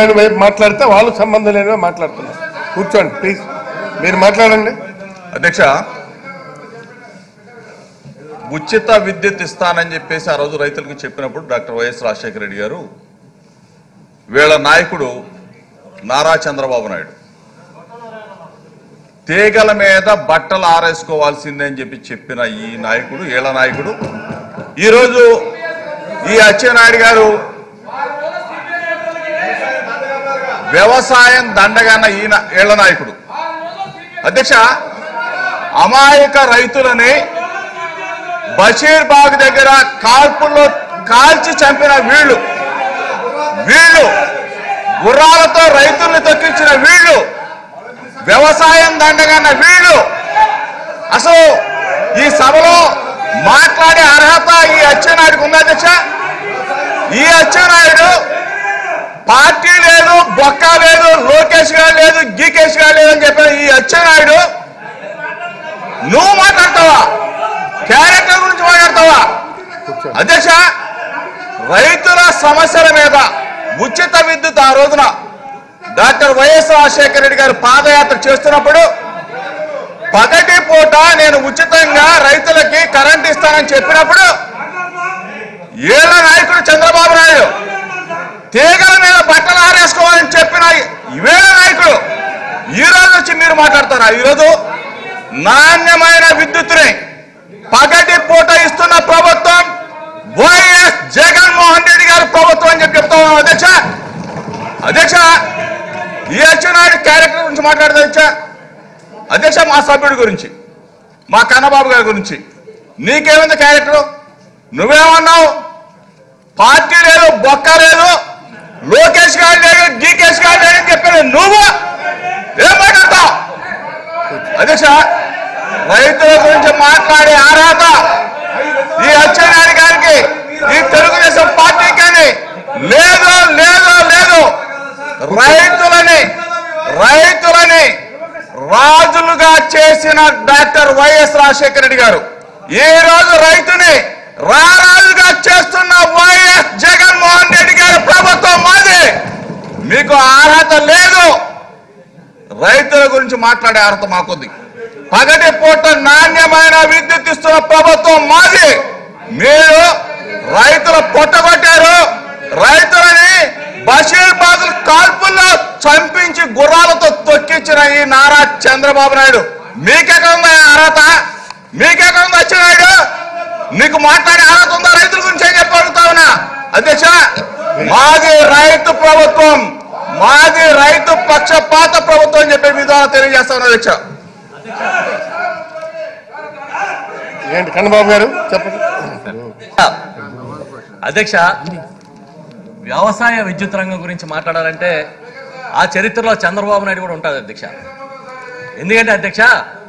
ఆయన వైపు మాట్లాడితే వాళ్ళు సంబంధం లేనివే మాట్లాడుతున్నారు కూర్చోండి ప్లీజ్ మీరు మాట్లాడండి అధ్యక్ష ఉచిత విద్యుత్ ఇస్తానని చెప్పేసి ఆ రోజు రైతులకు చెప్పినప్పుడు డాక్టర్ వైఎస్ రాజశేఖర రెడ్డి గారు వీళ్ళ నాయకుడు నారా చంద్రబాబు నాయుడు తీగల మీద బట్టలు ఆరేసుకోవాల్సిందే అని చెప్పి చెప్పిన ఈ నాయకుడు ఈళ్ళ నాయకుడు ఈరోజు ఈ అచ్చెన్నాయుడు గారు వ్యవసాయం దండగన్న ఈయన ఈళ్ళ నాయకుడు అధ్యక్ష అమాయక రైతులని బషీర్ బాగ్ దగ్గర కాల్పుల్లో కాల్చి చంపిన వీళ్ళు వీళ్ళు గుర్రాలతో రైతుల్ని తొక్కించిన వీళ్ళు వ్యవసాయం దండగన్న వీళ్ళు అసలు ఈ సభలో మాట్లాడే అర్హత ఈ అచ్చెన్నాయుడికి ఉందా అధ్యక్ష ఈ అచ్చెన్నాయుడు పార్టీ లేదు బొక్క లేదు లోకేష్ గారు లేదు గీకేష్ గారు లేదు అని చెప్పిన ఈ అచ్చెన్నాయుడు నువ్వు మాట్లాడతావా క్యారెక్టర్ గురించి మాట్లాడతావా అధ్యక్ష రైతుల సమస్యల మీద ఉచిత విద్యుత్ ఆ రోజున డాక్టర్ వైఎస్ రాజశేఖర రెడ్డి గారు పాదయాత్ర చేస్తున్నప్పుడు పగటి పూట నేను ఉచితంగా రైతులకి కరెంట్ ఇస్తానని చెప్పినప్పుడు ఏళ్ళ నాయకుడు చంద్రబాబు నాయుడు తీగల మీద బట్టలు ఆరేసుకోవాలని చెప్పిన ఇవేళ నాయకుడు ఈ రోజు వచ్చి మీరు మాట్లాడతారా ఈరోజు నాణ్యమైన విద్యుత్తుని పగటి పూట ఇస్తున్న ప్రభుత్వం వైఎస్ జగన్మోహన్ రెడ్డి గారి ప్రభుత్వం అని చెప్పి చెప్తా ఉన్నాం అధ్యక్ష అధ్యక్ష ఈ అచ్చెన్నాయుడు క్యారెక్టర్ గురించి మాట్లాడదా అధ్యక్ష అధ్యక్ష మా సభ్యుడి గురించి మా కన్నబాబు గారి గురించి నీకేముంది క్యారెక్టర్ నువ్వేమన్నావు పార్టీ లేదు బొక్క లేదు లోకేష్ గారు లేడు డికేష్ గారు లేడు అని చెప్పాను నువ్వు ఏం మాట్లాడతావు అధ్యక్ష రైతుల గురించి మాట్లాడే అర్హత ఈ అచ్చెన్నాయుడు గారికి ఈ తెలుగుదేశం పార్టీ కానీ లేదు లేదు లేదు రైతులని రైతులని రాజులుగా చేసిన డాక్టర్ వైఎస్ రాజశేఖర రెడ్డి గారు ఈ రోజు రైతుని రారాజుగా చేస్తున్న వైఎస్ జగన్మోహన్ రెడ్డి గారి ప్రభుత్వం మాది మీకు అర్హత లేదు రైతుల గురించి మాట్లాడే అర్హత మాకుంది పగటి పూట నాణ్యమైన విద్యుత్ ఇస్తున్న ప్రభుత్వం మాది మీరు రైతుల పొట్టగొట్టారు రైతులని బషీర్ బాదులు కాల్పుల్లో చంపించి గుర్రాలతో తొక్కించిన ఈ నారా చంద్రబాబు నాయుడు మీకెక్కడ ఉందా ఈ అర్హత మీకెక్కడ ఉందా అచ్చెన్నాయుడు నీకు మాట్లాడే అర్హత ఉందా రైతుల గురించి ఏం చెప్పగలుగుతా ఉన్నా అధ్యక్ష మాది రైతు ప్రభుత్వం మాది రైతు పక్షపాత ప్రభుత్వం అని చెప్పి విధానం తెలియజేస్తా ఉన్నా అధ్యక్ష ఏంటి కన్నబాబు గారు చెప్పండి అధ్యక్ష వ్యవసాయ విద్యుత్ రంగం గురించి మాట్లాడాలంటే ఆ చరిత్రలో చంద్రబాబు నాయుడు కూడా ఉంటుంది అధ్యక్ష ఎందుకంటే అధ్యక్ష